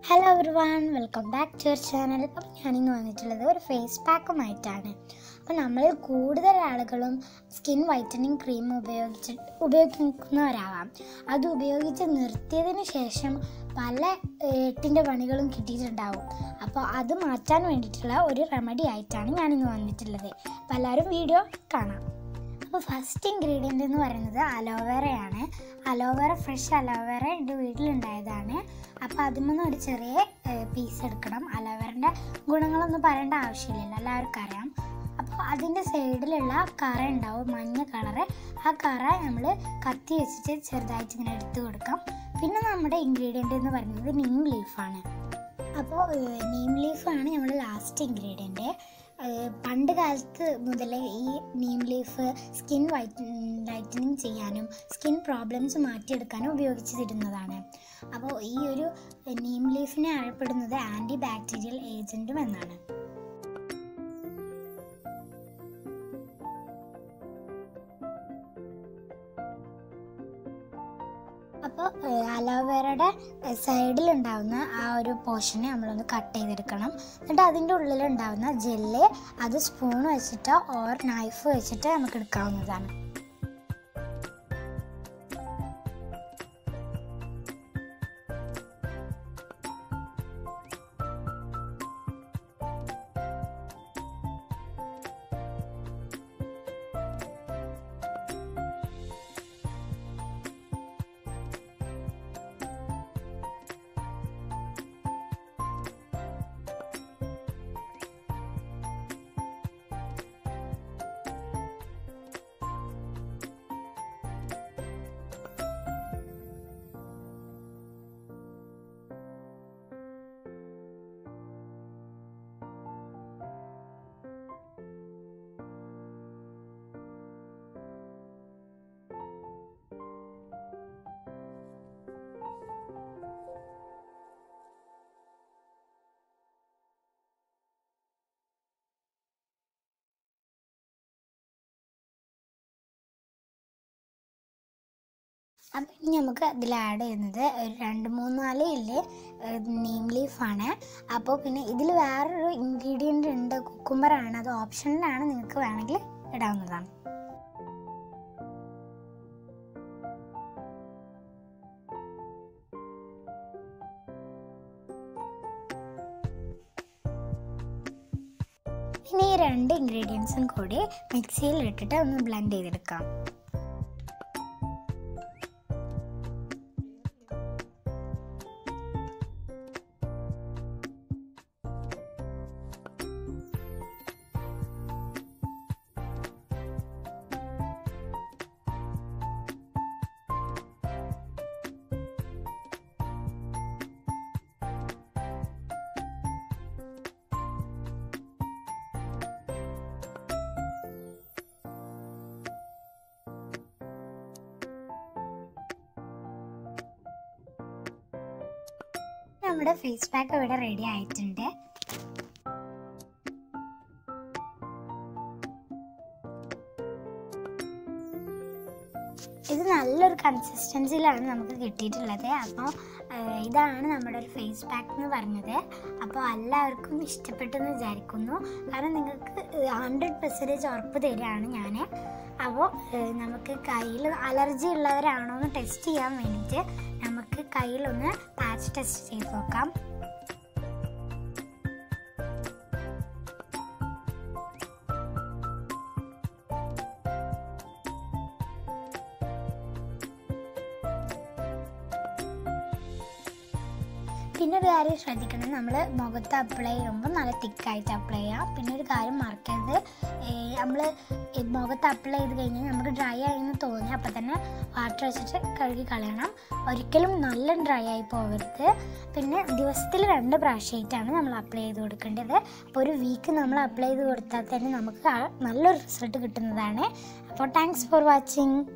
hello everyone welcome back to your channel അപ്പം ഞാനിന്ന് വന്നിട്ടുള്ളത് ഒരു ഫേസ് പാക്കുമായിട്ടാണ് അപ്പോൾ നമ്മളിൽ കൂടുതൽ ആളുകളും സ്കിൻ വൈറ്റനിങ് ക്രീം ഉപയോഗിച്ച് ഉപയോഗിക്കുന്നവരാവാം അത് ഉപയോഗിച്ച് നിർത്തിയതിന് ശേഷം പല എട്ടിൻ്റെ പണികളും കിട്ടിയിട്ടുണ്ടാവും അപ്പോൾ അത് മാറ്റാൻ വേണ്ടിയിട്ടുള്ള ഒരു റെമഡി ആയിട്ടാണ് ഞാനിന്ന് വന്നിട്ടുള്ളത് അപ്പോൾ എല്ലാവരും വീഡിയോ കാണാം അപ്പോൾ ഫസ്റ്റ് ഇൻഗ്രീഡിയൻ്റ് എന്ന് പറയുന്നത് അലോവേറയാണ് അലോവേറ ഫ്രഷ് അലോവേറ എൻ്റെ വീട്ടിലുണ്ടായതാണ് അപ്പോൾ അതിൽ നിന്ന് ഒരു ചെറിയ പീസ് എടുക്കണം അലോവേറൻ്റെ ഗുണങ്ങളൊന്നും പറയേണ്ട ആവശ്യമില്ലല്ലോ എല്ലാവർക്കും അറിയാം അപ്പോൾ അതിൻ്റെ സൈഡിലുള്ള കറ ഉണ്ടാവും മഞ്ഞ കളറ് ആ കറ നമ്മൾ കത്തി വെച്ചിട്ട് ചെറുതായിട്ട് ഇങ്ങനെ എടുത്ത് കൊടുക്കാം പിന്നെ നമ്മുടെ ഇൻഗ്രീഡിയൻ്റ് എന്ന് പറയുന്നത് നീം ലീഫാണ് അപ്പോൾ നീം ലീഫാണ് നമ്മൾ ലാസ്റ്റ് ഇൻഗ്രീഡിയൻറ്റ് പണ്ട് കാലത്ത് മുതലേ ഈ neem leaf skin white whitening ചെയ്യാനും സ്കിൻ പ്രോബ്ലംസ് മാറ്റിയെടുക്കാനും ഉപയോഗിച്ച് തരുന്നതാണ് അപ്പോൾ ഈ ഒരു നീം ലീഫിനെ അറിയപ്പെടുന്നത് ആൻറ്റി ബാക്ടീരിയൽ ഏജൻറ്റും എന്നാണ് അപ്പോൾ അലോവേറയുടെ സൈഡിലുണ്ടാവുന്ന ആ ഒരു പോർഷനെ നമ്മളൊന്ന് കട്ട് ചെയ്തെടുക്കണം എന്നിട്ട് അതിൻ്റെ ഉള്ളിലുണ്ടാവുന്ന ജെല്ല് അത് സ്പൂൺ വെച്ചിട്ടോ ഓർ നൈഫ് വെച്ചിട്ട് നമുക്ക് എടുക്കാവുന്നതാണ് അപ്പം ഇനി നമുക്ക് ഇതിൽ ആഡ് ചെയ്യുന്നത് ഒരു രണ്ട് മൂന്ന് നാല് ഇല്ലേ നീം ലീഫാണ് അപ്പോൾ പിന്നെ ഇതിൽ വേറൊരു ഇൻഗ്രീഡിയൻ്റ് ഉണ്ട് കുക്കുംബറാണ് അത് ഓപ്ഷനിലാണ് നിങ്ങൾക്ക് വേണമെങ്കിൽ ഇടാവുന്നതാണ് ഇനി ഈ രണ്ട് ഇൻഗ്രീഡിയൻസും കൂടി മിക്സിയിൽ ഇട്ടിട്ട് ഒന്ന് ബ്ലെൻഡ് ചെയ്തെടുക്കാം നമ്മുടെ ഫേസ് പാക്ക് ഇവിടെ റെഡി ആയിട്ടുണ്ട് ഇത് നല്ലൊരു കൺസിസ്റ്റൻസിയിലാണ് നമുക്ക് കിട്ടിയിട്ടുള്ളത് അപ്പോൾ ഇതാണ് നമ്മുടെ ഒരു ഫേസ് പാക്ക് എന്ന് പറഞ്ഞത് അപ്പോൾ എല്ലാവർക്കും ഇഷ്ടപ്പെട്ടെന്ന് വിചാരിക്കുന്നു കാരണം നിങ്ങൾക്ക് ഹൺഡ്രഡ് പെർസെൻറ്റേജ് ഉറപ്പ് തരികയാണ് ഞാൻ അപ്പോൾ നമുക്ക് കയ്യിൽ അലർജി ഉള്ളവരാണോ എന്ന് ടെസ്റ്റ് ചെയ്യാൻ വേണ്ടിയിട്ട് നമുക്ക് കയ്യിലൊന്ന് പാച്ച് ടെസ്റ്റ് ചെയ്ത് നോക്കാം പിന്നെ ഒരു കാര്യം ശ്രദ്ധിക്കണം നമ്മൾ മുഖത്ത് അപ്ലൈ ചെയ്യുമ്പോൾ നല്ല തിക്കായിട്ട് അപ്ലൈ ചെയ്യാം പിന്നെ ഒരു കാര്യം മറക്കരുത് നമ്മൾ മുഖത്ത് അപ്ലൈ ചെയ്ത് കഴിഞ്ഞാൽ നമുക്ക് ഡ്രൈ ആയെന്ന് തോന്നി അപ്പം തന്നെ വാട്ടർ വെച്ചിട്ട് കഴുകി കളയണം ഒരിക്കലും നല്ല ഡ്രൈ ആയി പോകരുത് പിന്നെ ദിവസത്തിൽ രണ്ട് പ്രാവശ്യമായിട്ടാണ് നമ്മൾ അപ്ലൈ ചെയ്ത് കൊടുക്കേണ്ടത് അപ്പോൾ ഒരു വീക്ക് നമ്മൾ അപ്ലൈ ചെയ്ത് കൊടുത്താൽ തന്നെ നമുക്ക് നല്ലൊരു റിസൾട്ട് കിട്ടുന്നതാണ് അപ്പോൾ താങ്ക്സ് ഫോർ വാച്ചിങ്